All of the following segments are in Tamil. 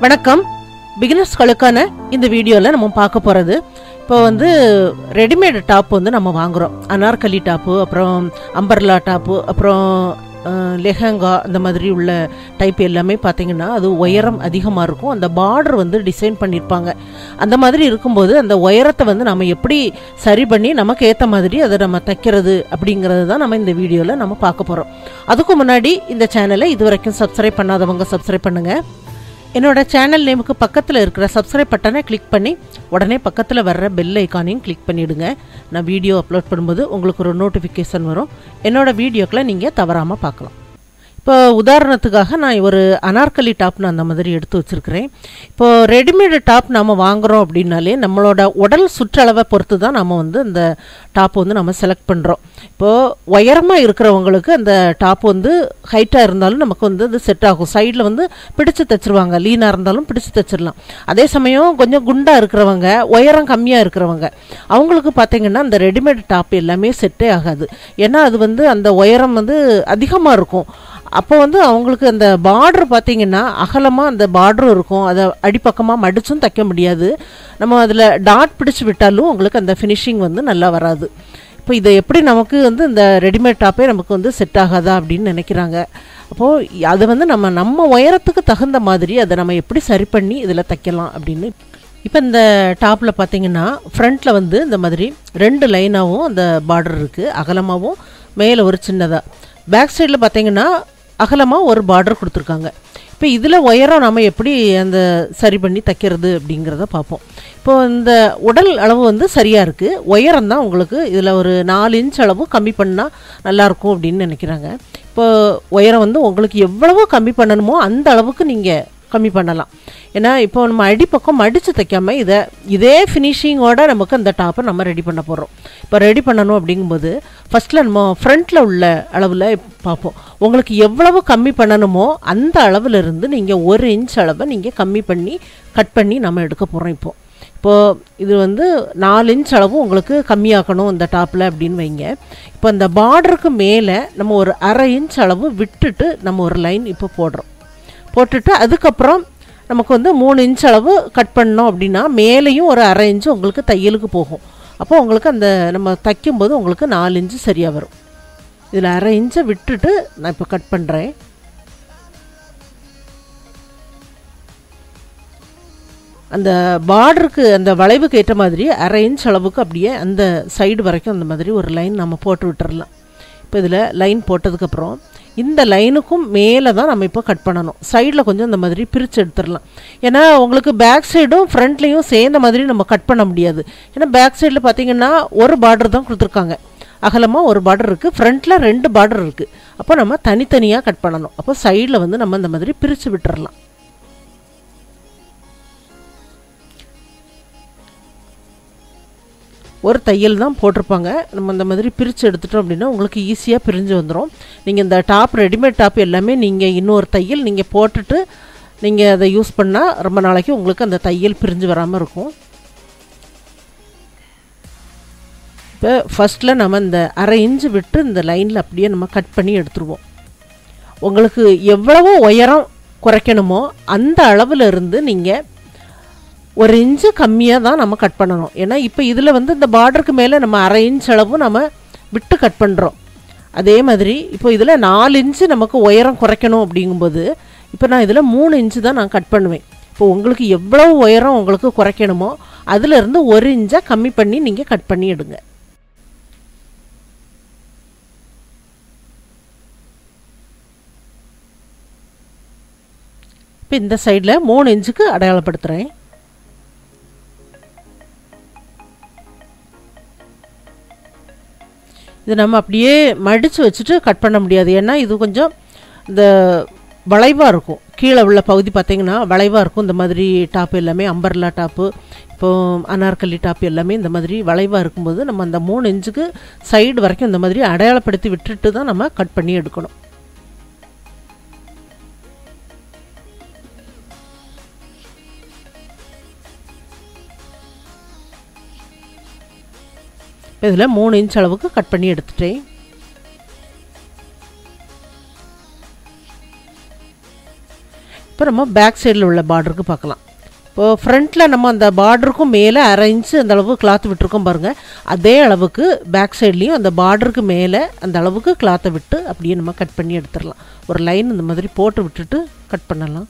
வணக்கம் பிகினர்ஸ்களுக்கான இந்த வீடியோவில் நம்ம பார்க்க போகிறது இப்போ வந்து ரெடிமேடு டாப் வந்து நம்ம வாங்குகிறோம் அனார்கலி டாப்பு அப்புறம் அம்பர்லா டாப்பு அப்புறம் அஹ், லெஹங்கா இந்த மாதிரி உள்ள டைப் எல்லாமே பார்த்தீங்கன்னா அது உயரம் அதிகமாக இருக்கும் அந்த பார்டர் வந்து டிசைன் பண்ணியிருப்பாங்க அந்த மாதிரி இருக்கும்போது அந்த உயரத்தை வந்து நம்ம எப்படி சரி பண்ணி நமக்கு ஏற்ற மாதிரி அதை நம்ம தைக்கிறது அப்படிங்கிறது தான் நம்ம இந்த வீடியோவில் நம்ம பார்க்க போகிறோம் அதுக்கு முன்னாடி இந்த சேனலை இது வரைக்கும் சப்ஸ்கிரைப் பண்ணாதவங்க சப்ஸ்கிரைப் பண்ணுங்கள் என்னோட சேனல் நேமுக்கு பக்கத்தில் இருக்கிற சப்ஸ்கிரைப் பட்டனை கிளிக் பண்ணி உடனே பக்கத்தில் வர்ற பெல் ஐக்கானையும் கிளிக் பண்ணிவிடுங்க நான் வீடியோ அப்லோட் பண்ணும்போது உங்களுக்கு ஒரு நோட்டிஃபிகேஷன் வரும் என்னோட வீடியோக்களை நீங்கள் தவறாமல் பார்க்கலாம் இப்போ உதாரணத்துக்காக நான் ஒரு அனார்கலி டாப் நான் அந்த மாதிரி எடுத்து வச்சுருக்கிறேன் இப்போ ரெடிமேடு டாப் நம்ம வாங்குகிறோம் அப்படின்னாலே நம்மளோட உடல் சுற்றளவை பொறுத்து தான் நம்ம வந்து அந்த டாப் வந்து நம்ம செலக்ட் பண்ணுறோம் இப்போது உயரமாக இருக்கிறவங்களுக்கு அந்த டாப் வந்து ஹைட்டாக இருந்தாலும் நமக்கு வந்து அது செட் ஆகும் சைடில் வந்து பிடிச்சு தைச்சிருவாங்க லீனாக இருந்தாலும் பிடிச்சு தைச்சிடலாம் அதே சமயம் கொஞ்சம் குண்டாக இருக்கிறவங்க உயரம் கம்மியாக இருக்கிறவங்க அவங்களுக்கு பார்த்தீங்கன்னா அந்த ரெடிமேட் டாப் எல்லாமே செட்டே ஆகாது ஏன்னா அது வந்து அந்த உயரம் வந்து அதிகமாக இருக்கும் அப்போ வந்து அவங்களுக்கு அந்த பார்டர் பார்த்தீங்கன்னா அகலமாக அந்த பார்டரும் இருக்கும் அதை அடிப்பக்கமாக மடிச்சும் தைக்க முடியாது நம்ம அதில் டாட் பிடிச்சு விட்டாலும் உங்களுக்கு அந்த ஃபினிஷிங் வந்து நல்லா வராது இப்போ இதை எப்படி நமக்கு வந்து இந்த ரெடிமேட் டாப்பே நமக்கு வந்து செட் ஆகாதா அப்படின்னு நினைக்கிறாங்க அப்போது அதை வந்து நம்ம நம்ம உயரத்துக்கு தகுந்த மாதிரி அதை நம்ம எப்படி சரி பண்ணி இதில் தைக்கலாம் அப்படின்னு இப்போ இந்த டாப்பில் பார்த்தீங்கன்னா ஃப்ரண்ட்டில் வந்து இந்த மாதிரி ரெண்டு லைனாகவும் அந்த பார்டர் இருக்குது அகலமாகவும் மேலே ஒரு சின்னதாக பேக் சைடில் பார்த்தீங்கன்னா அகலமாக ஒரு பார்டர் கொடுத்துருக்காங்க இப்போ இதில் உயரம் நம்ம எப்படி அந்த சரி பண்ணி தைக்கிறது அப்படிங்கிறத பார்ப்போம் இப்போ இந்த உடல் அளவு வந்து சரியாக இருக்குது உயரம் தான் உங்களுக்கு இதில் ஒரு நாலு இன்ச் அளவு கம்மி பண்ணால் நல்லாயிருக்கும் அப்படின்னு நினைக்கிறாங்க இப்போ உயரம் வந்து உங்களுக்கு எவ்வளவோ கம்மி பண்ணணுமோ அந்த அளவுக்கு நீங்கள் கம்மி பண்ணலாம் ஏன்னா இப்போ நம்ம அடிப்பக்கம் மடித்து தைக்காம இதை இதே ஃபினிஷிங்கோட நமக்கு அந்த டாப்பை நம்ம ரெடி பண்ண போகிறோம் இப்போ ரெடி பண்ணணும் அப்படிங்கும்போது ஃபஸ்ட்டில் நம்ம ஃப்ரண்ட்டில் உள்ள அளவில் பார்ப்போம் உங்களுக்கு எவ்வளவு கம்மி பண்ணணுமோ அந்த அளவில் இருந்து நீங்கள் ஒரு இன்ச் அளவை நீங்கள் கம்மி பண்ணி கட் பண்ணி நம்ம எடுக்க போகிறோம் இப்போது இப்போது இது வந்து நாலு இன்ச் அளவு உங்களுக்கு கம்மியாக்கணும் இந்த டாப்பில் அப்படின்னு வைங்க இப்போ இந்த பார்டருக்கு மேலே நம்ம ஒரு அரை இன்ச் அளவு விட்டுட்டு நம்ம ஒரு லைன் இப்போ போடுறோம் போட்டுட்டு அதுக்கப்புறம் நமக்கு வந்து மூணு இன்ச் அளவு கட் பண்ணோம் அப்படின்னா மேலேயும் ஒரு அரை இன்ச்சு உங்களுக்கு தையலுக்கு போகும் அப்போ உங்களுக்கு அந்த நம்ம தைக்கும்போது உங்களுக்கு நாலு இன்ச்சு சரியாக வரும் இதில் அரை இன்ச்சை விட்டுட்டு நான் இப்போ கட் பண்ணுறேன் அந்த பார்டருக்கு அந்த வளைவுக்கு ஏற்ற மாதிரி அரை இன்ச் அளவுக்கு அப்படியே அந்த சைடு வரைக்கும் அந்த மாதிரி ஒரு லைன் நம்ம போட்டு விட்டுறலாம் இப்போ இதில் லைன் போட்டதுக்கப்புறம் இந்த லைனுக்கும் மேலே தான் நம்ம இப்போ கட் பண்ணணும் சைடில் கொஞ்சம் இந்த மாதிரி பிரித்து எடுத்துடலாம் ஏன்னா உங்களுக்கு பேக் சைடும் ஃப்ரண்ட்லேயும் சேர்ந்த மாதிரி நம்ம கட் பண்ண முடியாது ஏன்னா பேக் சைடில் பார்த்தீங்கன்னா ஒரு பார்டர் தான் கொடுத்துருக்காங்க அகலமாக ஒரு பார்டர் இருக்குது ஃப்ரண்ட்டில் ரெண்டு பார்டர் இருக்குது அப்போ நம்ம தனித்தனியாக கட் பண்ணணும் அப்போ சைடில் வந்து நம்ம இந்த மாதிரி பிரித்து விட்டுறலாம் ஒரு தையல் தான் போட்டிருப்பாங்க நம்ம இந்த மாதிரி பிரித்து எடுத்துட்டோம் அப்படின்னா உங்களுக்கு ஈஸியாக பிரிஞ்சு வந்துடும் நீங்கள் இந்த டாப் ரெடிமேட் டாப் எல்லாமே நீங்கள் இன்னொரு தையல் நீங்கள் போட்டுட்டு நீங்கள் அதை யூஸ் பண்ணால் ரொம்ப நாளைக்கு உங்களுக்கு அந்த தையல் பிரிஞ்சு வராமல் இருக்கும் இப்போ ஃபஸ்ட்டில் நம்ம இந்த அரை இன்ச்சு விட்டு இந்த லைனில் அப்படியே நம்ம கட் பண்ணி எடுத்துருவோம் உங்களுக்கு எவ்வளவோ உயரம் குறைக்கணுமோ அந்த அளவில் இருந்து நீங்கள் ஒரு இன்ச்சு கம்மியாக தான் நம்ம கட் பண்ணணும் ஏன்னா இப்போ இதில் வந்து இந்த பார்டருக்கு மேலே நம்ம அரை இன்ச் அளவு நம்ம விட்டு கட் பண்ணுறோம் அதே மாதிரி இப்போ இதில் நாலு இன்ச்சு நமக்கு உயரம் குறைக்கணும் அப்படிங்கும்போது இப்போ நான் இதில் மூணு இன்ச்சு தான் நான் கட் பண்ணுவேன் இப்போ உங்களுக்கு எவ்வளவு உயரம் உங்களுக்கு குறைக்கணுமோ அதிலிருந்து ஒரு இன்ச்சை கம்மி பண்ணி நீங்கள் கட் பண்ணி எடுங்க இப்போ இந்த சைடில் மூணு இன்ச்சுக்கு அடையாளப்படுத்துகிறேன் இது நம்ம அப்படியே மடித்து வச்சுட்டு கட் பண்ண முடியாது ஏன்னா இது கொஞ்சம் இந்த வளைவாக இருக்கும் கீழே உள்ள பகுதி பார்த்திங்கன்னா வளைவாக இருக்கும் இந்த மாதிரி டாப்பு எல்லாமே அம்பர்லா டாப்பு இப்போ அனார்கலி டாப் எல்லாமே இந்த மாதிரி வளைவாக இருக்கும்போது நம்ம அந்த மூணு இன்ச்சுக்கு சைடு வரைக்கும் இந்த மாதிரி அடையாளப்படுத்தி விட்டுட்டு தான் நம்ம கட் பண்ணி எடுக்கணும் இதில் மூணு இன்ச் அளவுக்கு கட் பண்ணி எடுத்துட்டேன் இப்போ இப்போ நம்ம பேக் சைடில் உள்ள பார்டருக்கு பார்க்கலாம் இப்போது ஃப்ரண்ட்டில் நம்ம அந்த பார்டருக்கும் மேலே அரை இன்ச்சு அந்த அளவு கிளாத் விட்டுருக்கோம் பாருங்கள் அதே அளவுக்கு பேக் சைட்லேயும் அந்த பார்டருக்கு மேலே அந்த அளவுக்கு கிளாத்தை விட்டு அப்படியே நம்ம கட் பண்ணி எடுத்துடலாம் ஒரு லைன் இந்த மாதிரி போட்டு விட்டுட்டு கட் பண்ணலாம்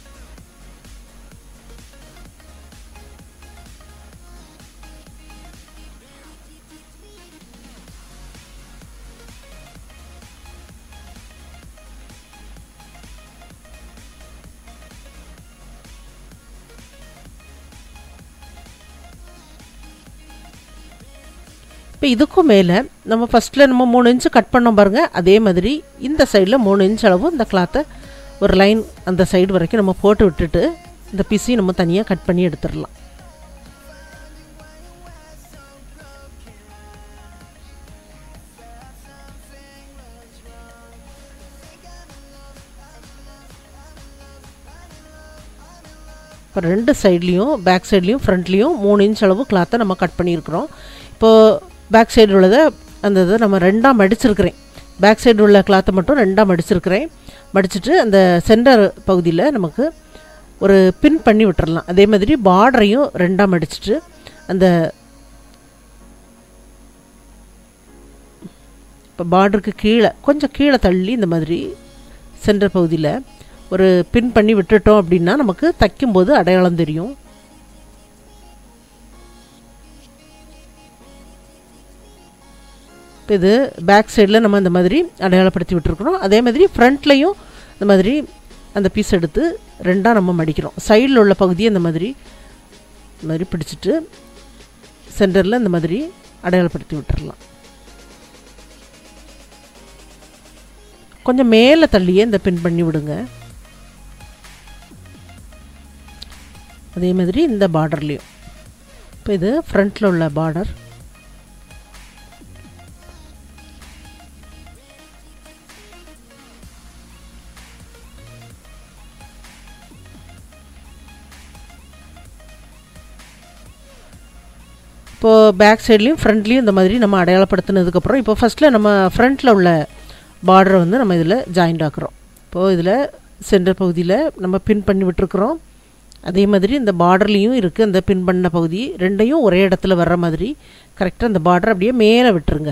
இப்போ இதுக்கும் மேலே நம்ம ஃபஸ்ட்டில் நம்ம மூணு இன்ச்சு கட் பண்ணோம் பாருங்கள் அதே மாதிரி இந்த சைடில் மூணு இன்ச் அளவு இந்த கிளாத்தை ஒரு லைன் அந்த சைடு வரைக்கும் நம்ம போட்டு விட்டுட்டு இந்த பிசி நம்ம தனியாக கட் பண்ணி எடுத்துடலாம் இப்போ ரெண்டு சைட்லேயும் பேக் சைட்லேயும் ஃப்ரண்ட்லேயும் மூணு இன்ச் அளவு கிளாத்தை நம்ம கட் பண்ணியிருக்கிறோம் இப்போது பேக் சைடு உள்ளதை அந்த இதை நம்ம ரெண்டாக மடிச்சிருக்கிறேன் பேக் சைடு உள்ள கிளாத்தை மட்டும் ரெண்டாக மடிச்சிருக்கிறேன் மடிச்சுட்டு அந்த சென்டர் பகுதியில் நமக்கு ஒரு பின் பண்ணி விட்டுறலாம் அதே மாதிரி பார்டரையும் ரெண்டாக மடிச்சிட்டு அந்த இப்போ பார்டருக்கு கீழே கொஞ்சம் கீழே தள்ளி இந்த மாதிரி சென்டர் பகுதியில் ஒரு பின் பண்ணி விட்டுட்டோம் அப்படின்னா நமக்கு தைக்கும்போது அடையாளம் தெரியும் இப்போ இது பேக் சைடில் நம்ம இந்த மாதிரி அடையாளப்படுத்தி விட்டுருக்குறோம் அதே மாதிரி ஃப்ரண்ட்லேயும் இந்த மாதிரி அந்த பீஸ் எடுத்து ரெண்டாக நம்ம மடிக்கிறோம் சைடில் உள்ள பகுதியை இந்த மாதிரி இந்த மாதிரி பிடிச்சிட்டு சென்டரில் இந்த மாதிரி அடையாளப்படுத்தி விட்டுறலாம் கொஞ்சம் மேலே தள்ளியே இந்த பின் பண்ணி விடுங்க அதே மாதிரி இந்த பார்டர்லேயும் இப்போ இது ஃப்ரண்ட்டில் உள்ள பார்டர் இப்போது பேக் சைட்லேயும் ஃப்ரண்ட்லேயும் இந்த மாதிரி நம்ம அடையாளப்படுத்தினதுக்கப்புறம் இப்போ ஃபஸ்ட்டில் நம்ம ஃப்ரண்ட்டில் உள்ள பார்டரை வந்து நம்ம இதில் ஜாயிண்ட் ஆக்குறோம் இப்போது இதில் சென்டர் பகுதியில் நம்ம பின் பண்ணி விட்டுருக்குறோம் அதே மாதிரி இந்த பார்டர்லேயும் இருக்குது அந்த பின் பண்ண பகுதி ரெண்டையும் ஒரே இடத்துல வர்ற மாதிரி கரெக்டாக அந்த பார்டர் அப்படியே மேலே விட்டுருங்க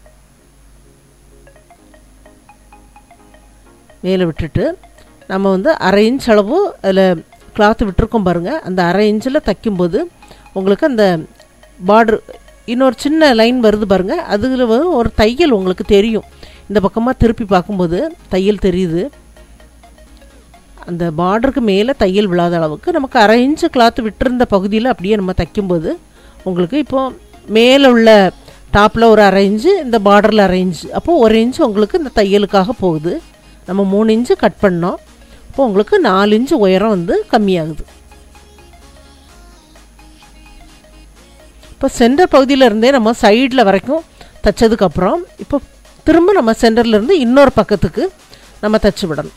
மேலே விட்டுட்டு நம்ம வந்து அரை இன்ச் அளவு அதில் கிளாத்து விட்டுருக்கோம் பாருங்கள் அந்த அரை இன்ச்சில் தைக்கும்போது உங்களுக்கு அந்த பார்டர் இன்னொரு சின்ன லைன் வருது பாருங்கள் அதில் ஒரு தையல் உங்களுக்கு தெரியும் இந்த பக்கமாக திருப்பி பார்க்கும்போது தையல் தெரியுது அந்த பார்டருக்கு மேலே தையல் விழாத அளவுக்கு நமக்கு அரை இன்ச்சு கிளாத்து விட்டுருந்த பகுதியில் அப்படியே நம்ம தைக்கும்போது உங்களுக்கு இப்போது மேலே உள்ள டாப்பில் ஒரு அரை இன்ச்சு இந்த பார்டரில் அரை இன்ச்சு அப்போது ஒரு இன்ச்சு உங்களுக்கு இந்த தையலுக்காக போகுது நம்ம மூணு இன்ச்சு கட் பண்ணோம் இப்போ உங்களுக்கு நாலு இன்ச்சு உயரம் வந்து கம்மியாகுது இப்போ சென்டர் பகுதியில் இருந்தே நம்ம சைடில் வரைக்கும் தைச்சதுக்கப்புறம் இப்போ திரும்ப நம்ம சென்டர்லேருந்து இன்னொரு பக்கத்துக்கு நம்ம தைச்சி விடணும்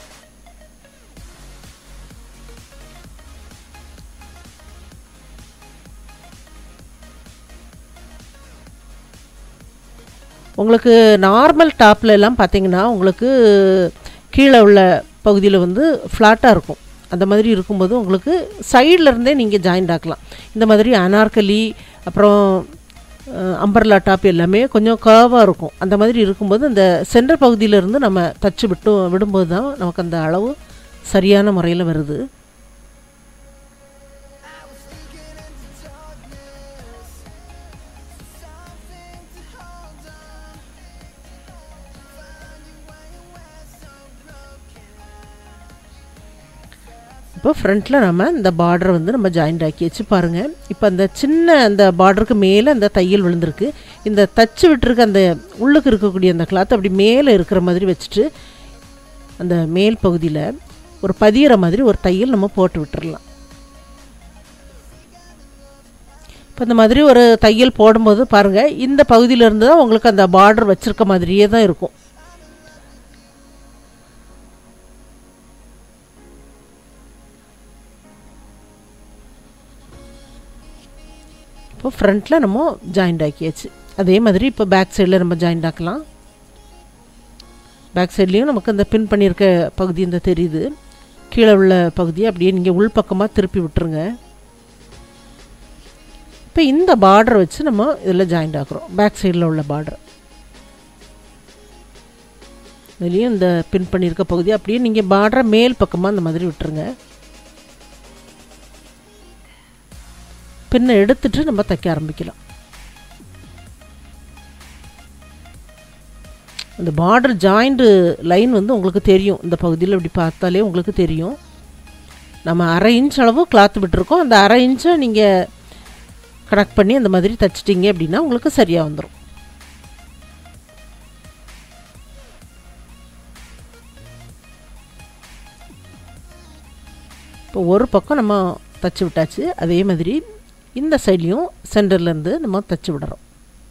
உங்களுக்கு நார்மல் டாப்பில் எல்லாம் பார்த்தீங்கன்னா உங்களுக்கு கீழே உள்ள பகுதியில் வந்து ஃப்ளாட்டாக இருக்கும் அந்த மாதிரி இருக்கும்போது உங்களுக்கு சைடில் இருந்தே நீங்கள் ஜாயிண்ட் ஆக்கலாம் இந்த மாதிரி அனார்கலி அப்புறம் அம்பர்லா டாப் எல்லாமே கொஞ்சம் கர்வாக இருக்கும் அந்த மாதிரி இருக்கும்போது இந்த சென்டர் பகுதியிலேருந்து நம்ம தச்சு விட்டு விடும்போது தான் நமக்கு அந்த அளவு சரியான முறையில் வருது இப்போ ஃப்ரண்ட்டில் நம்ம இந்த பார்டரை வந்து நம்ம ஜாயிண்ட் ஆக்கி வச்சு பாருங்கள் இப்போ அந்த சின்ன அந்த பார்டருக்கு மேலே அந்த தையல் விழுந்திருக்கு இந்த தச்சு விட்டுருக்க அந்த உள்ளுக்கு இருக்கக்கூடிய அந்த கிளாத் அப்படி மேலே இருக்கிற மாதிரி வச்சுட்டு அந்த மேல் பகுதியில் ஒரு பதியிற மாதிரி ஒரு தையல் நம்ம போட்டு விட்டுறலாம் இப்போ இந்த மாதிரி ஒரு தையல் போடும்போது பாருங்கள் இந்த பகுதியிலேருந்து தான் உங்களுக்கு அந்த பார்டர் வச்சுருக்க மாதிரியே தான் இருக்கும் இப்போ ஃப்ரண்ட்டில் நம்ம ஜாயிண்ட் ஆக்கியாச்சு அதே மாதிரி இப்போ பேக் சைடில் நம்ம ஜாயிண்ட் ஆக்கலாம் பேக் சைட்லேயும் நமக்கு அந்த பின் பண்ணியிருக்க பகுதி இந்த தெரியுது கீழே உள்ள பகுதியை அப்படியே நீங்கள் உள்பக்கமாக திருப்பி விட்டுருங்க இப்போ இந்த பார்டர் வச்சு நம்ம இதில் ஜாயிண்ட் ஆக்குறோம் பேக் சைடில் உள்ள பார்டர் இதுலேயும் இந்த பின் பண்ணியிருக்க பகுதி அப்படியே நீங்கள் பார்டரை மேல் பக்கமாக அந்த மாதிரி விட்டுருங்க பின்ன எடுத்துட்டு நம்ம தைக்க ஆரம்பிக்கலாம் அந்த பார்டர் ஜாயிண்ட் லைன் வந்து உங்களுக்கு தெரியும் இந்த பகுதியில் இப்படி பார்த்தாலே உங்களுக்கு தெரியும் நம்ம அரை இன்ச் அளவு கிளாத் விட்டுருக்கோம் அந்த அரை இன்ச்சை நீங்கள் கனெக்ட் பண்ணி அந்த மாதிரி தைச்சிட்டிங்க அப்படின்னா உங்களுக்கு சரியாக வந்துடும் இப்போ ஒரு பக்கம் நம்ம தச்சு விட்டாச்சு அதே மாதிரி இந்த சைட்லேயும் சென்டர்லேருந்து நம்ம தச்சு விடுறோம்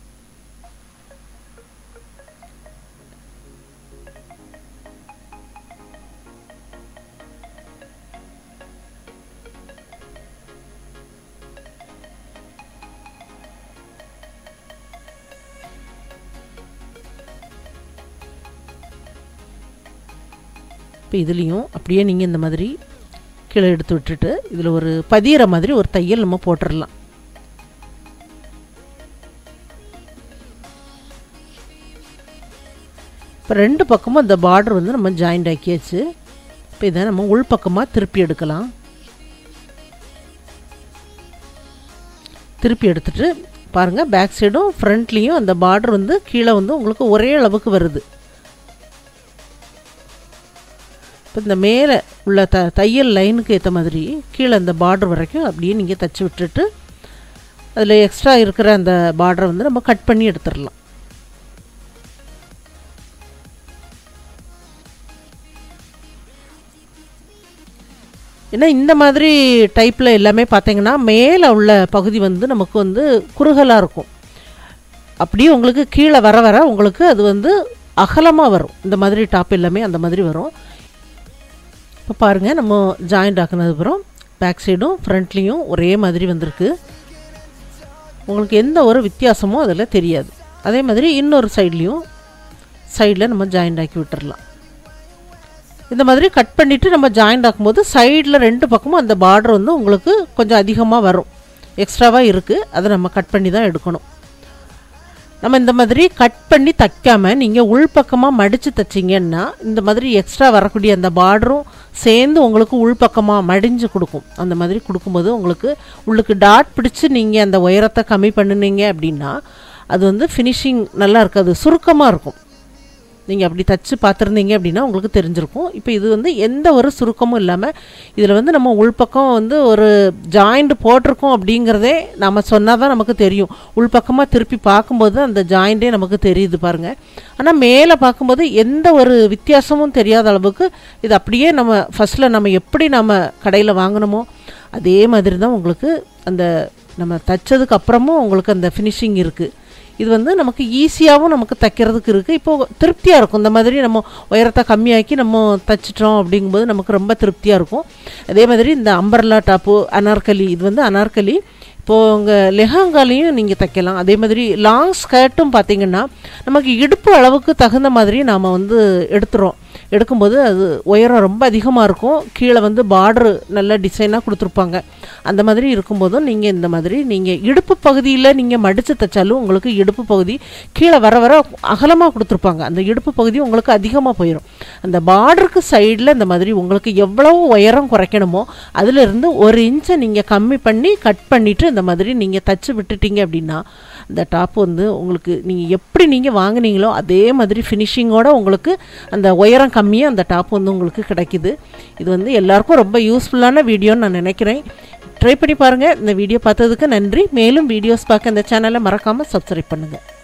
இப்போ இதுலேயும் அப்படியே நீங்கள் இந்த மாதிரி கீழே எடுத்து விட்டுட்டு இதில் ஒரு பதியிற மாதிரி ஒரு தையல் நம்ம போட்டுடலாம் இப்போ ரெண்டு பக்கமும் அந்த பார்டர் வந்து நம்ம ஜாயிண்ட் ஆக்கியாச்சு இப்போ இதை நம்ம உள்பக்கமாக திருப்பி எடுக்கலாம் திருப்பி எடுத்துட்டு பாருங்கள் பேக் சைடும் ஃப்ரண்ட்லேயும் அந்த பார்டர் வந்து கீழே வந்து உங்களுக்கு ஒரே அளவுக்கு வருது இப்போ இந்த மேலே உள்ள த தையல் லைனுக்கு ஏற்ற மாதிரி கீழே அந்த பார்டர் வரைக்கும் அப்படியே நீங்கள் தைச்சி விட்டுட்டு அதில் எக்ஸ்ட்ரா இருக்கிற அந்த பார்டரை வந்து நம்ம கட் பண்ணி எடுத்துடலாம் ஏன்னா இந்த மாதிரி டைப்பில் எல்லாமே பார்த்தீங்கன்னா மேலே உள்ள பகுதி வந்து நமக்கு வந்து குறுகலாக இருக்கும் அப்படியே உங்களுக்கு கீழே வர வர உங்களுக்கு அது வந்து அகலமாக வரும் இந்த மாதிரி டாப் எல்லாமே அந்த மாதிரி வரும் இப்போ பாருங்கள் நம்ம ஜாயிண்ட் ஆக்கினதுக்கப்புறம் பேக் சைடும் ஃப்ரண்ட்லேயும் ஒரே மாதிரி வந்திருக்கு உங்களுக்கு எந்த ஒரு வித்தியாசமும் அதில் தெரியாது அதே மாதிரி இன்னொரு சைட்லேயும் சைடில் நம்ம ஜாயிண்ட் ஆக்கி விட்டுறலாம் இந்த மாதிரி கட் பண்ணிவிட்டு நம்ம ஜாயிண்ட் ஆக்கும்போது சைடில் ரெண்டு பக்கமும் அந்த பார்டர் வந்து உங்களுக்கு கொஞ்சம் அதிகமாக வரும் எக்ஸ்ட்ராவாக இருக்குது அதை நம்ம கட் பண்ணி தான் எடுக்கணும் நம்ம இந்த மாதிரி கட் பண்ணி தைக்காமல் நீங்கள் உள்பக்கமாக மடித்து தைச்சிங்கன்னா இந்த மாதிரி எக்ஸ்ட்ரா வரக்கூடிய அந்த பார்டரும் சேர்ந்து உங்களுக்கு உள்பக்கமாக மடிஞ்சு கொடுக்கும் அந்த மாதிரி கொடுக்கும்போது உங்களுக்கு உள்ளுக்கு டாட் பிடிச்சி நீங்கள் அந்த உயரத்தை கம்மி பண்ணினீங்க அப்படின்னா அது வந்து ஃபினிஷிங் நல்லா இருக்காது சுருக்கமாக இருக்கும் நீங்கள் அப்படி தச்சு பார்த்துருந்தீங்க அப்படின்னா உங்களுக்கு தெரிஞ்சிருக்கும் இப்போ இது வந்து எந்த ஒரு சுருக்கமும் இல்லாமல் இதில் வந்து நம்ம உள்பக்கம் வந்து ஒரு ஜாயிண்ட் போட்டிருக்கோம் அப்படிங்கிறதே நம்ம சொன்னால் தான் நமக்கு தெரியும் உள்பக்கமாக திருப்பி பார்க்கும்போது அந்த ஜாயிண்டே நமக்கு தெரியுது பாருங்கள் ஆனால் மேலே பார்க்கும்போது எந்த ஒரு வித்தியாசமும் தெரியாத அளவுக்கு இது அப்படியே நம்ம ஃபஸ்ட்டில் நம்ம எப்படி நம்ம கடையில் வாங்கினோமோ அதே மாதிரி தான் உங்களுக்கு அந்த நம்ம தைச்சதுக்கு அப்புறமும் உங்களுக்கு அந்த ஃபினிஷிங் இருக்குது இது வந்து நமக்கு ஈஸியாகவும் நமக்கு தைக்கிறதுக்கு இருக்குது இப்போது திருப்தியாக இருக்கும் இந்த மாதிரி நம்ம உயரத்தை கம்மியாக்கி நம்ம தைச்சிட்டோம் அப்படிங்கும்போது நமக்கு ரொம்ப திருப்தியாக இருக்கும் அதே மாதிரி இந்த அம்பர்லா டாப்பு அனார்கலி இது வந்து அனார்கலி இப்போது உங்கள் லெஹாங்காலையும் நீங்கள் தைக்கலாம் அதே மாதிரி லாங் ஸ்கர்ட்டும் பார்த்தீங்கன்னா நமக்கு இடுப்பு அளவுக்கு தகுந்த மாதிரி நாம் வந்து எடுத்துகிறோம் எடுக்கும்போது அது உயரம் ரொம்ப அதிகமாக இருக்கும் கீழே வந்து பார்டரு நல்ல டிசைனாக கொடுத்துருப்பாங்க அந்த மாதிரி இருக்கும்போதும் நீங்கள் இந்த மாதிரி நீங்கள் இடுப்பு பகுதியில் நீங்கள் மடித்து தைச்சாலும் உங்களுக்கு இடுப்பு பகுதி கீழே வர வர அகலமாக கொடுத்துருப்பாங்க அந்த இடுப்பு பகுதி உங்களுக்கு அதிகமாக போயிடும் அந்த பார்டருக்கு சைடில் இந்த மாதிரி உங்களுக்கு எவ்வளவு உயரம் குறைக்கணுமோ அதிலிருந்து ஒரு இன்ச்சை நீங்கள் கம்மி பண்ணி கட் பண்ணிவிட்டு இந்த மாதிரி நீங்கள் தச்சு விட்டுட்டீங்க அப்படின்னா இந்த டாப் வந்து உங்களுக்கு நீங்கள் எப்படி நீங்கள் வாங்குனீங்களோ அதே மாதிரி ஃபினிஷிங்கோட உங்களுக்கு அந்த உயரம் கம்மியாக அந்த டாப் வந்து உங்களுக்கு கிடைக்குது இது வந்து எல்லாருக்கும் ரொம்ப யூஸ்ஃபுல்லான வீடியோன்னு நான் நினைக்கிறேன் ட்ரை பண்ணி பாருங்கள் இந்த வீடியோ பார்த்ததுக்கு நன்றி மேலும் வீடியோஸ் பார்க்க இந்த சேனலை மறக்காமல் சப்ஸ்கிரைப் பண்ணுங்கள்